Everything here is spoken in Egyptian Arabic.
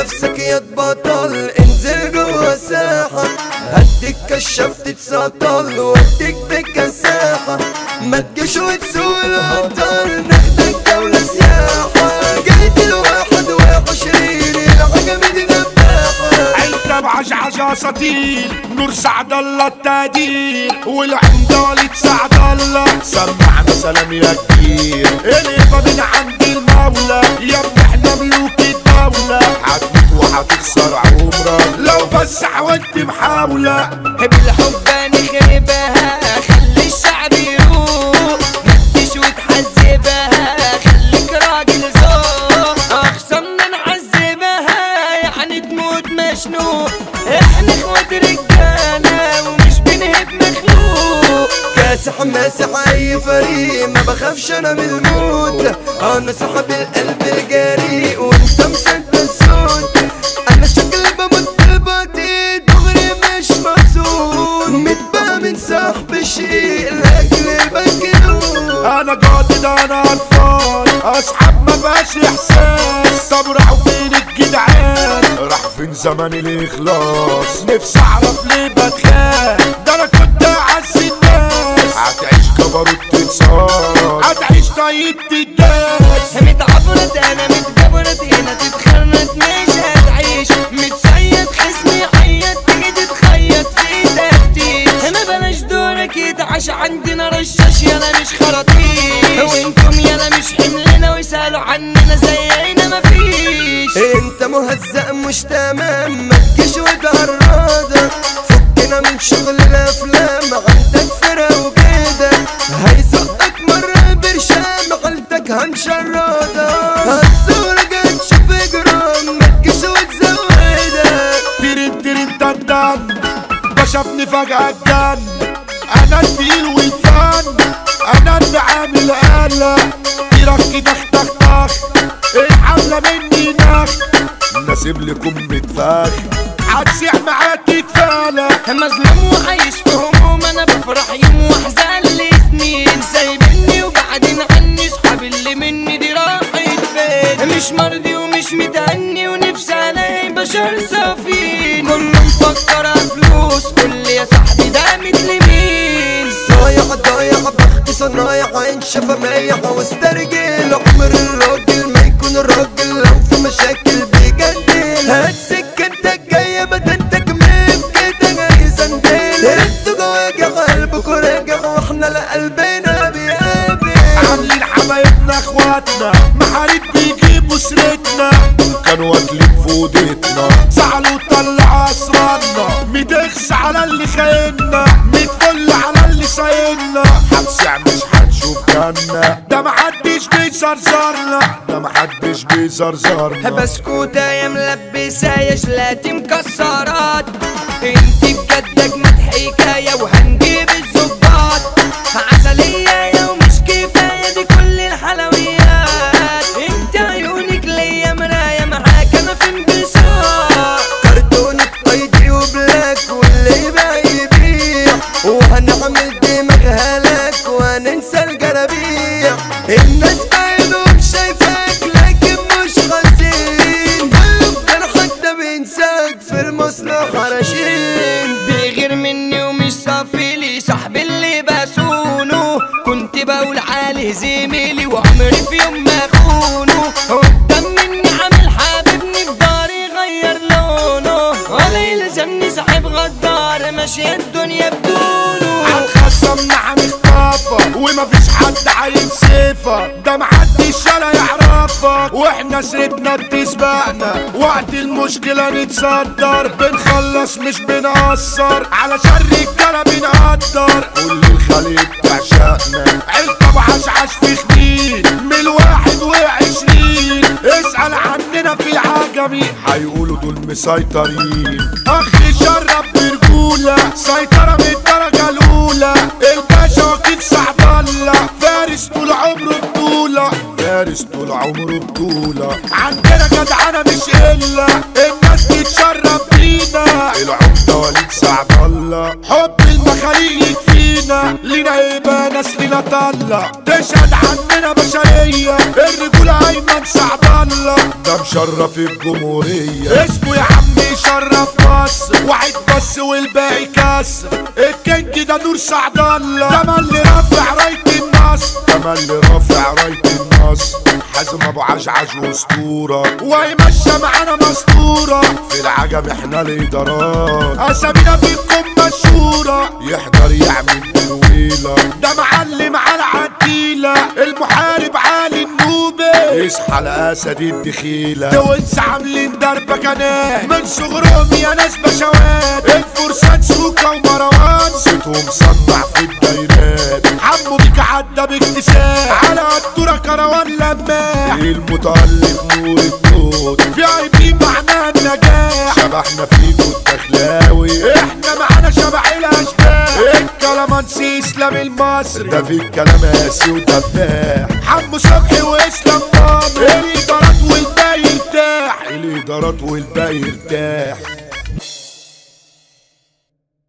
نفسك يا تبطل انزل جوا الساحة هديك كشاف تتسطل واديك بكساحة ما تجيش وتسوق الهطل ناخدك جولة سياحة جيت الواحد وعشرين العجمة دي دباحة عيلة بعجعج اساطير نور سعد الله التقدير والعمدة سعد الله سمعنا سلام يا كبير الهبة من عند المولى يا ابني احنا ملوك الدولة هتموت وهتخسر عمرك لو بس حاولت محاولة بالحب نخربها خلي الشعب يروق مدش وتحذبها خليك راجل ذوق اخصمنا نعذبها يعني تموت مشنوق احنا اخوات رجاله ومش بنهب مخلوق كاسح ماسح اي فريق ما بخافش انا من الموت انا صاحب القلب الجريء وانت مسد الصوت انا شكلي بموت بالبطيء دغري مش مبسوط متبقى من صاحب الشيء لاجل البنكنوت انا جادد انا قرفان اصحاب ما بقاش احساس طب راحوا فين الجدعان راح فين زمان الاخلاص نفسي اعرف ليه بتخان ده انا كنت اعز الناس هتعيش كبروت تتصاب هتعيش طيب تداس متعفرت انا متجبرت هنا تتخرنت مش هتعيش متسيد خصمي عيط تيجي تتخيط في تفتيش ما بلاش دورك يتعش عندنا رشاش يلا مش خراطيش وانتم يلا مش حملنا ويسألوا عننا زينا مفيش انت مهزأ مش تمام ما تجيش وتعرضك فكنا من شغل الافلام عندك فرق وكده هيسقط مرة برشام عيلتك هنشردك هتصورك تشوف جرام ما تجيش وتزودك ترين ترين تندن ده شافني فجأة اتجن انا التقيل والفن انا اللي عامل قلق تيرك كده اختخ طخ الحملة مني نخ نسيب لكم متفخ هتسيح معاك تتفالى مظلوم وعايش في هموم انا بفرح يوم واحزن لسنين سايبني وبعدين عني صحابي اللي مني دي راحت فين مش مرضي ومش متهني ونفسي الاقي بشر صافين كله مفكر فلوس كل يا صاحبي ده مثل مين صايع ضايع بختي صنايع عين شفا مايع واسترجل عمر الراجل ما يكون الراجل لو في مشاكل بيجدل هات سكتك جاية بدنتك من كده جاي سندل انتوا جواجع قلبكوا راجع واحنا لقلبنا بيقابل عاملين حبايبنا اخواتنا محارب بيجيبوا سيرتنا كانوا واكلين في اوضتنا زعلوا طلعوا اسرارنا متخس على اللي خايننا متفل على اللي سايقنا هتسع مش هنشوف جنة ده محدش بيزرزرنا ده محدش بيزرزرنا بسكوتة يا ملبسة يا جلاتي مكسرات انت بجد اجمد حكاية وهنجيب الظباط عسلية يا ومش كفاية دي كل الحلويات انت عيونك ليا مراية معاك انا في انبساط كرتونة ايدي وبلاك واللي يبيع يبيع وهنعمل دماغها لك وهننسى الجرابيع الناس بعينهم شايفاك لكن مش خاسين كان حتى بينساك في المصلحة رشيد بيغير مني ومش صافي لي صاحبي اللي بسونه كنت بقول عليه زميلي وعمري في يوم ما اخونه قدام مني عامل حبيبني في داري غير لونه ولا يلزمني صاحب غدار ماشي الدنيا بدونه هنخصم نعم اختافك ومفيش حد عايز سيفك ده محدش ولا يعرفك واحنا سيبنا بتسبقنا وقت المشكلة نتصدر بنخلص مش بنقصر على شر الرجالة بنقدر كل الخليج تعشقنا عيلة ابو عشعش في خمين من الواحد وعشرين اسأل عننا في العجمي هيقولوا دول مسيطرين اخ شرب برجولة سيطرة من الدرجة الأولى الباشا وكيل سعد الله فارس طول عمره بطولة فارس طول عمره بطولة عندنا جدعنة مش إلا الناس تتشرب بينا العمدة وليد سعد الله حب المخاليق فينا لينا يبقى ناس لينا طلة تشهد عننا معانا بشرية الرجولة ايمن سعد الله ده مشرف الجمهورية اسمه يا عم يشرف مصر واحد بس والباقي كسر الكينج ده نور سعد الله ده اللي رافع راية النصر ده اللي رافع راية النصر حازم ابو عجعج واسطورة ويمشى معانا مسطورة في العجب احنا الادارات اسامينا فيكم مشهورة يحضر يعمل ترويلة ده معلم على عديلة المحارب علي النوبة يصحى الاسد الدخيلة توينس عاملين دربة كنات من صغرهم يا ناس بشوات الفرسان سوكا ومروان صوتهم صدع في الدايرات حمو بيك عدى باكتساب على الدورة كروان لماح المتألق نور التوت في اي بي معناه النجاح شبحنا فيكو الدخلاوي احنا معانا شبح الاشباح الكلامانسي اسلام المصري ده في الكلام قاسي ودباح حمو صبحي واسلام طامر الادارات والباقي يرتاح الادارات والباقي يرتاح